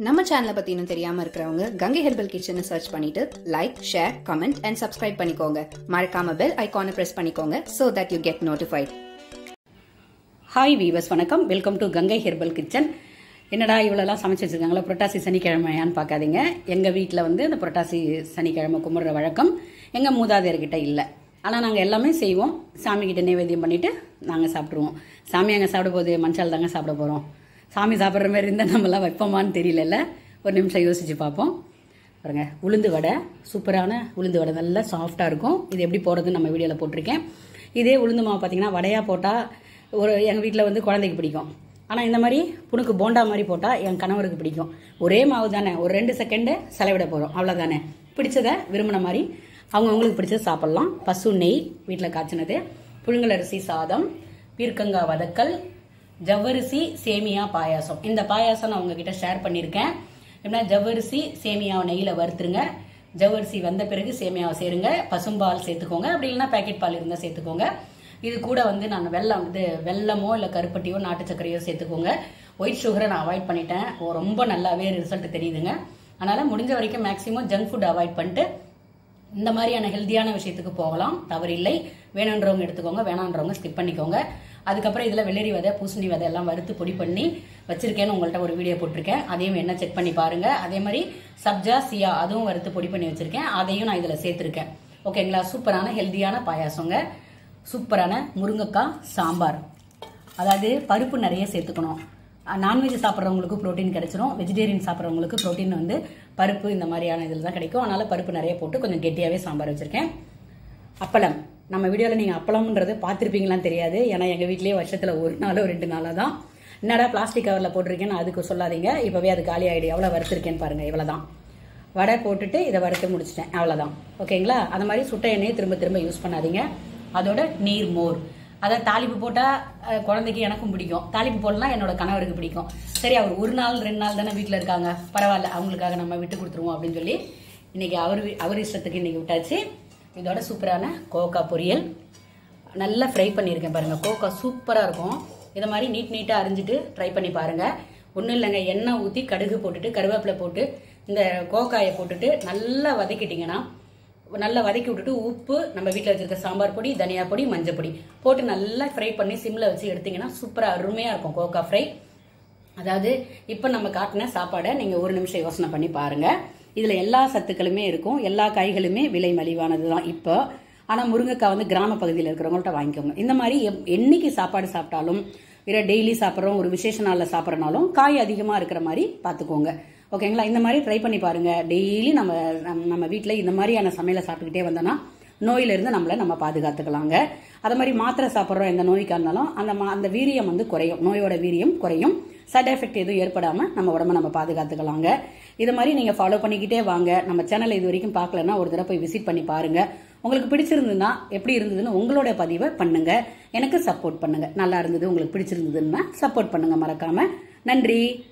நம்ம சேனலை பத்தி இன்னும் தெரியாம இருக்கிறவங்க கங்கை ஹெர்பல் கிச்சனை சர்ச் பண்ணிட்டு like share comment and subscribe பண்ணிக்கோங்க மறக்காம பெல் ஐகானை பிரஸ் பண்ணிக்கோங்க so that you get notified hi viewers வணக்கம் welcome to Gangai herbal kitchen என்னடா இவ்வளோலாம் சமைச்சு வச்சிருக்காங்களா புரட்டாசி சனிக்கிழமையான்னு பார்க்காதீங்க எங்கள் வீட்டில் வந்து இந்த புரட்டாசி சனிக்கிழமை கும்பிட்ற வழக்கம் எங்கள் மூதாதையர்கிட்ட இல்லை ஆனால் நாங்கள் எல்லாமே செய்வோம் சாமிக்கிட்ட நைவேத்தியம் பண்ணிவிட்டு நாங்கள் சாப்பிட்ருவோம் சாமி அங்கே சாப்பிட போது மனுஷால் தாங்க சாப்பிட போகிறோம் சாமி சாப்பிட்ற மாதிரி இருந்தால் நம்மளாம் வைப்போமான்னு தெரியலல்ல ஒரு நிமிஷம் யோசிச்சு பார்ப்போம் பாருங்க உளுந்து வடை சூப்பரான உளுந்து வடை நல்லா சாஃப்டாக இருக்கும் இது எப்படி போடுறதுன்னு நம்ம வீடியோவில் போட்டிருக்கேன் இதே உளுந்து மாவு பார்த்தீங்கன்னா வடையாக போட்டால் ஒரு எங்கள் வீட்டில் வந்து குழந்தைக்கு பிடிக்கும் ஆனால் இந்த மாதிரி புணுக்கு போண்டா மாதிரி போட்டால் என் கணவருக்கு பிடிக்கும் ஒரே மாவு தானே ஒரு ரெண்டு செகண்டு செலவிட போகிறோம் அவ்வளோதானே பிடிச்சதை விரும்பின மாதிரி அவங்கவுங்களுக்கு பிடிச்சது சாப்பிட்லாம் பசு நெய் வீட்டில் காய்ச்சினது புழுங்கல் அரிசி சாதம் பீர்க்கங்காய் வதக்கல் ஜவ்வரிசி சேமியா பாயாசம் இந்த பாயாசம் நான் உங்ககிட்ட ஷேர் பண்ணியிருக்கேன் எப்படின்னா ஜவ்வரிசி சேமியாவை நெய்யில் வறுத்துருங்க ஜவ்வரிசி வந்த பிறகு சேமியாவை சேருங்க பசும்பால் சேர்த்துக்கோங்க அப்படி இல்லைன்னா பேக்கெட் பால் இருந்தால் சேர்த்துக்கோங்க இது கூட வந்து நான் வெல்லம் இது வெல்லமோ இல்லை கருப்பட்டியோ நாட்டு சர்க்கரையோ சேர்த்துக்கோங்க ஒயிட் சுகரை நான் அவாய்ட் பண்ணிட்டேன் ஓ, ரொம்ப நல்லாவே ரிசல்ட் தெரியுதுங்க அதனால முடிஞ்ச வரைக்கும் மேக்ஸிமம் ஜங்க் ஃபுட் அவாய்ட் பண்ணிட்டு இந்த மாதிரியான ஹெல்த்தியான விஷயத்துக்கு போகலாம் தவறில்லை வேணுன்றவங்க எடுத்துக்கோங்க வேணான்றவங்க ஸ்கிப் பண்ணிக்கோங்க அதுக்கப்புறம் இதில் வெள்ளரி விதை பூசணி விதை எல்லாம் வறுத்து பொடி பண்ணி வச்சிருக்கேன்னு உங்கள்கிட்ட ஒரு வீடியோ போட்டிருக்கேன் அதையும் என்ன செக் பண்ணி பாருங்க அதே மாதிரி சப்ஜா சியா அதுவும் வறுத்து பொடி பண்ணி வச்சிருக்கேன் அதையும் நான் இதில் சேர்த்துருக்கேன் ஓகேங்களா சூப்பரான ஹெல்த்தியான பாயாசங்க சூப்பரான முருங்கைக்காய் சாம்பார் அதாவது பருப்பு நிறைய சேர்த்துக்கணும் நான்வெஜ் சாப்பிட்றவங்களுக்கு ப்ரோட்டீன் கிடைச்சிரும் வெஜிடேரியன் சாப்பிட்றவங்களுக்கு ப்ரோட்டீன் வந்து பருப்பு இந்த மாதிரியான இதில் தான் கிடைக்கும் அதனால பருப்பு நிறைய போட்டு கொஞ்சம் கெட்டியாகவே சாம்பார் வச்சுருக்கேன் அப்பளம் நம்ம வீடியோவில் நீங்கள் அப்பளம்ன்றது பார்த்துருப்பீங்களான்னு தெரியாது ஏன்னா எங்கள் வீட்லேயே வருஷத்தில் ஒரு நாளோ ரெண்டு நாளாக தான் என்னடா பிளாஸ்டிக் கவரில் போட்டிருக்கேன்னு அதுக்கு சொல்லாதீங்க இப்போவே அது காலி ஆகிடு எவ்வளோ வறுத்துருக்கேன்னு பாருங்கள் இவ்வளோ தான் வடை போட்டுட்டு இதை வறுத்து முடிச்சிட்டேன் அவ்வளோதான் ஓகேங்களா அந்த மாதிரி சுட்ட எண்ணெயை திரும்ப திரும்ப யூஸ் பண்ணாதீங்க அதோட நீர் மோர் அதை தாளிப்பு போட்டால் குழந்தைக்கு எனக்கும் பிடிக்கும் தாளிப்பு போடலாம் என்னோட கணவருக்கு பிடிக்கும் சரி அவர் ஒரு நாள் ரெண்டு நாள் தானே வீட்டில் இருக்காங்க பரவாயில்ல அவங்களுக்காக நம்ம விட்டு கொடுத்துருவோம் அப்படின்னு சொல்லி இன்னைக்கு அவர் அவர் இஷ்டத்துக்கு இன்னைக்கு விட்டாச்சு இதோட சூப்பரான கோகா பொரியல் நல்லா ஃப்ரை பண்ணியிருக்கேன் பாருங்க கோகா சூப்பராக இருக்கும் இதை மாதிரி நீட் நீட்டாக அரிஞ்சிட்டு ட்ரை பண்ணி பாருங்க ஒன்றும் இல்லைங்க எண்ணெய் ஊற்றி கடுகு போட்டுட்டு கருவேப்பிலை போட்டு இந்த கோகாயை போட்டுட்டு நல்லா வதக்கிட்டிங்கன்னா நல்லா வதக்கி விட்டுட்டு உப்பு நம்ம வீட்டில் வச்சிருக்க சாம்பார் பொடி தனியா பொடி மஞ்சள் பொடி போட்டு நல்லா ஃப்ரை பண்ணி சிம்மில் வச்சு எடுத்தீங்கன்னா சூப்பராக அருமையாக இருக்கும் கோகா ஃப்ரை அதாவது இப்போ நம்ம காட்டின சாப்பாடை நீங்கள் ஒரு நிமிஷம் யோசனை பண்ணி பாருங்க இதில் எல்லா சத்துக்களுமே இருக்கும் எல்லா காய்களுமே விலை மலிவானது தான் இப்போ ஆனால் முருங்கைக்காய் வந்து கிராம பகுதியில் இருக்கிறவங்கள்ட்ட வாங்கிக்கோங்க இந்த மாதிரி எப்- என்னைக்கு சாப்பாடு சாப்பிட்டாலும் இல்லை டெய்லி சாப்பிட்றோம் ஒரு விசேஷ நாளில் சாப்பிட்றனாலும் காய் அதிகமாக இருக்கிற மாதிரி பார்த்துக்கோங்க ஓகேங்களா இந்த மாதிரி ட்ரை பண்ணி பாருங்க டெய்லி நம்ம நம்ம- நம்ம வீட்டில் இந்த மாதிரியான சமையலை சாப்பிட்டுக்கிட்டே வந்தோன்னா நோயிலிருந்து நம்மளை நம்ம பாதுகாத்துக்கலாங்க அது மாதிரி மாத்திரை சாப்பிட்றோம் எந்த நோய்க்காக இருந்தாலும் அந்த மா- அந்த வீரியம் வந்து குறையும் நோயோட வீரியம் குறையும் சைட் எஃபெக்ட் எதுவும் ஏற்படாம நம்ம உடம்ப நம்ம பாதுகாத்துக்கலாங்க இது மாதிரி நீங்க ஃபாலோ பண்ணிக்கிட்டே வாங்க நம்ம சேனலை இது வரைக்கும் பார்க்கலன்னா ஒரு தடவை போய் விசிட் பண்ணி பாருங்க உங்களுக்கு பிடிச்சிருந்ததுன்னா எப்படி இருந்ததுன்னு உங்களோட பதிவை பண்ணுங்க எனக்கு சப்போர்ட் பண்ணுங்க நல்லா இருந்தது உங்களுக்கு பிடிச்சிருந்ததுன்னா சப்போர்ட் பண்ணுங்க மறக்காம நன்றி